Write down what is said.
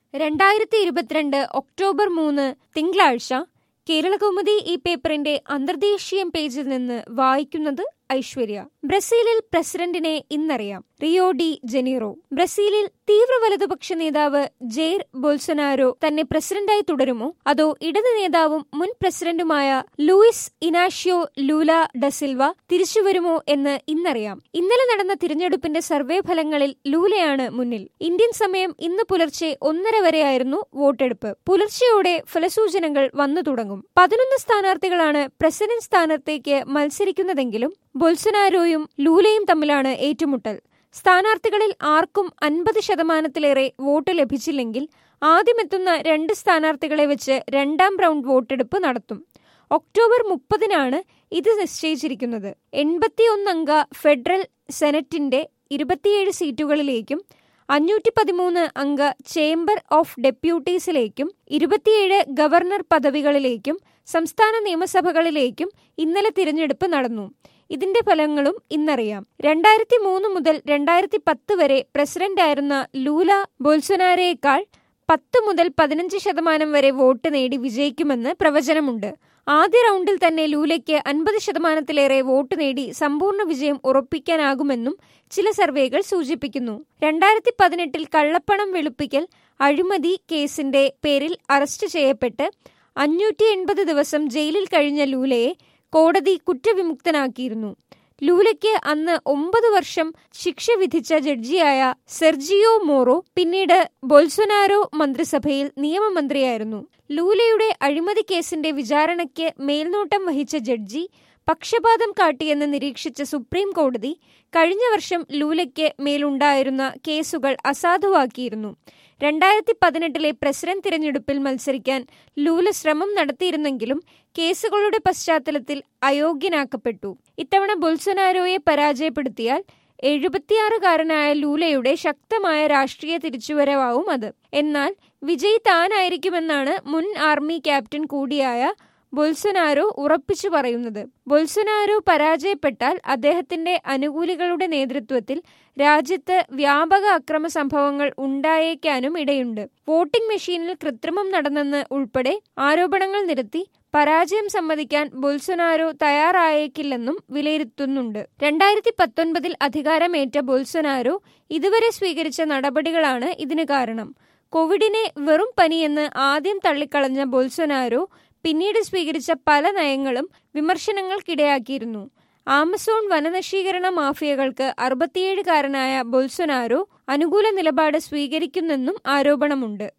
രണ്ടായിരത്തി ഇരുപത്തിരണ്ട് ഒക്ടോബർ മൂന്ന് തിങ്കളാഴ്ച കേരളകൗമുദി ഈ പേപ്പറിന്റെ അന്തർദേശീയം പേജിൽ നിന്ന് വായിക്കുന്നത് ഐശ്വര്യ ബ്രസീലിൽ പ്രസിഡന്റിനെ ഇന്നറിയാം റിയോ ഡി ജനീറോ ബ്രസീലിൽ തീവ്ര വലതുപക്ഷ നേതാവ് ജെയർ ബോൾസനാരോ തന്നെ പ്രസിഡന്റായി തുടരുമോ അതോ ഇടത് നേതാവും മുൻ പ്രസിഡന്റുമായ ലൂയിസ് ഇനാഷ്യോ ലൂല ഡസിൽവ തിരിച്ചുവരുമോ എന്ന് ഇന്നറിയാം ഇന്നലെ നടന്ന തിരഞ്ഞെടുപ്പിന്റെ സർവേ ഫലങ്ങളിൽ ലൂലയാണ് മുന്നിൽ ഇന്ത്യൻ സമയം ഇന്ന് പുലർച്ചെ ഒന്നര വരെയായിരുന്നു വോട്ടെടുപ്പ് പുലർച്ചെയോടെ ഫലസൂചനകൾ വന്നു തുടങ്ങും പതിനൊന്ന് സ്ഥാനാർത്ഥികളാണ് പ്രസിഡന്റ് സ്ഥാനത്തേക്ക് മത്സരിക്കുന്നതെങ്കിലും ബൊൽസനാരോയും ലൂലയും തമ്മിലാണ് ഏറ്റുമുട്ടൽ സ്ഥാനാർത്ഥികളിൽ ആർക്കും അൻപത് ശതമാനത്തിലേറെ വോട്ട് ലഭിച്ചില്ലെങ്കിൽ ആദ്യമെത്തുന്ന രണ്ട് സ്ഥാനാർത്ഥികളെ വെച്ച് രണ്ടാം റൗണ്ട് വോട്ടെടുപ്പ് നടത്തും ഒക്ടോബർ മുപ്പതിനാണ് ഇത് നിശ്ചയിച്ചിരിക്കുന്നത് എൺപത്തിയൊന്നംഗ ഫെഡറൽ സെനറ്റിന്റെ ഇരുപത്തിയേഴ് സീറ്റുകളിലേക്കും അഞ്ഞൂറ്റി പതിമൂന്ന് അംഗ ചേംബർ ഓഫ് ഡെപ്യൂട്ടീസിലേക്കും ഇരുപത്തിയേഴ് ഗവർണർ പദവികളിലേക്കും സംസ്ഥാന നിയമസഭകളിലേക്കും ഇന്നലെ തിരഞ്ഞെടുപ്പ് നടന്നു ഇതിന്റെ ഫലങ്ങളും ഇന്നറിയാം രണ്ടായിരത്തി മൂന്ന് മുതൽ രണ്ടായിരത്തി പത്ത് വരെ പ്രസിഡന്റായിരുന്ന ലൂല ബോൾസൊനാരയേക്കാൾ പത്ത് മുതൽ പതിനഞ്ച് ശതമാനം വരെ വോട്ട് നേടി വിജയിക്കുമെന്ന് പ്രവചനമുണ്ട് ആദ്യ റൗണ്ടിൽ തന്നെ ലൂലയ്ക്ക് അൻപത് ശതമാനത്തിലേറെ വോട്ട് നേടി സമ്പൂർണ്ണ വിജയം ഉറപ്പിക്കാനാകുമെന്നും ചില സർവേകൾ സൂചിപ്പിക്കുന്നു രണ്ടായിരത്തി പതിനെട്ടിൽ കള്ളപ്പണം വെളുപ്പിക്കൽ അഴിമതി കേസിന്റെ പേരിൽ അറസ്റ്റ് ചെയ്യപ്പെട്ട് അഞ്ഞൂറ്റി എൺപത് ദിവസം ജയിലിൽ കഴിഞ്ഞ ലൂലയെ കോടതി കുറ്റവിമുക്തനാക്കിയിരുന്നു ലൂലയ്ക്ക് അന്ന് ഒമ്പത് വർഷം ശിക്ഷ വിധിച്ച ജഡ്ജിയായ സെർജിയോ മോറോ പിന്നീട് ബൊൽസൊനാരോ മന്ത്രിസഭയിൽ നിയമമന്ത്രിയായിരുന്നു ലൂലയുടെ അഴിമതി കേസിന്റെ വിചാരണയ്ക്ക് മേൽനോട്ടം വഹിച്ച ജഡ്ജി പക്ഷപാതം കാട്ടിയെന്ന് നിരീക്ഷിച്ച സുപ്രീം കോടതി കഴിഞ്ഞ വർഷം ലൂലയ്ക്ക് മേലുണ്ടായിരുന്ന കേസുകൾ അസാധുവാക്കിയിരുന്നു രണ്ടായിരത്തി പതിനെട്ടിലെ പ്രസിഡന്റ് തിരഞ്ഞെടുപ്പിൽ മത്സരിക്കാൻ ലൂല ശ്രമം നടത്തിയിരുന്നെങ്കിലും കേസുകളുടെ പശ്ചാത്തലത്തിൽ അയോഗ്യനാക്കപ്പെട്ടു ഇത്തവണ ബൊൽസൊനാരോയെ പരാജയപ്പെടുത്തിയാൽ എഴുപത്തിയാറുകാരനായ ലൂലയുടെ ശക്തമായ രാഷ്ട്രീയ തിരിച്ചുവരവാവും അത് എന്നാൽ വിജയ് താനായിരിക്കുമെന്നാണ് മുൻ ആർമി ക്യാപ്റ്റൻ കൂടിയായ ബൊൽസൊനാരോ ഉറപ്പിച്ചു പറയുന്നത് ബൊൽസൊനാരോ പരാജയപ്പെട്ടാൽ അദ്ദേഹത്തിന്റെ അനുകൂലികളുടെ നേതൃത്വത്തിൽ രാജ്യത്ത് വ്യാപക അക്രമ സംഭവങ്ങൾ ഉണ്ടായേക്കാനും ഇടയുണ്ട് വോട്ടിംഗ് മെഷീനിൽ കൃത്രിമം നടന്നെന്ന് ഉൾപ്പെടെ ആരോപണങ്ങൾ നിരത്തി പരാജയം സമ്മതിക്കാൻ ബൊൽസൊനാരോ തയ്യാറായേക്കില്ലെന്നും വിലയിരുത്തുന്നുണ്ട് രണ്ടായിരത്തി പത്തൊൻപതിൽ അധികാരമേറ്റ ബൊൽസൊനാരോ ഇതുവരെ സ്വീകരിച്ച നടപടികളാണ് ഇതിന് കാരണം കോവിഡിനെ വെറും പനിയെന്ന് ആദ്യം തള്ളിക്കളഞ്ഞ ബൊൽസൊനാരോ പിന്നീട് സ്വീകരിച്ച പല നയങ്ങളും വിമർശനങ്ങൾക്കിടയാക്കിയിരുന്നു ആമസോൺ വനനശീകരണ മാഫിയകൾക്ക് അറുപത്തിയേഴുകാരനായ ബൊൽസൊനാരോ അനുകൂല നിലപാട് സ്വീകരിക്കുന്നെന്നും ആരോപണമുണ്ട്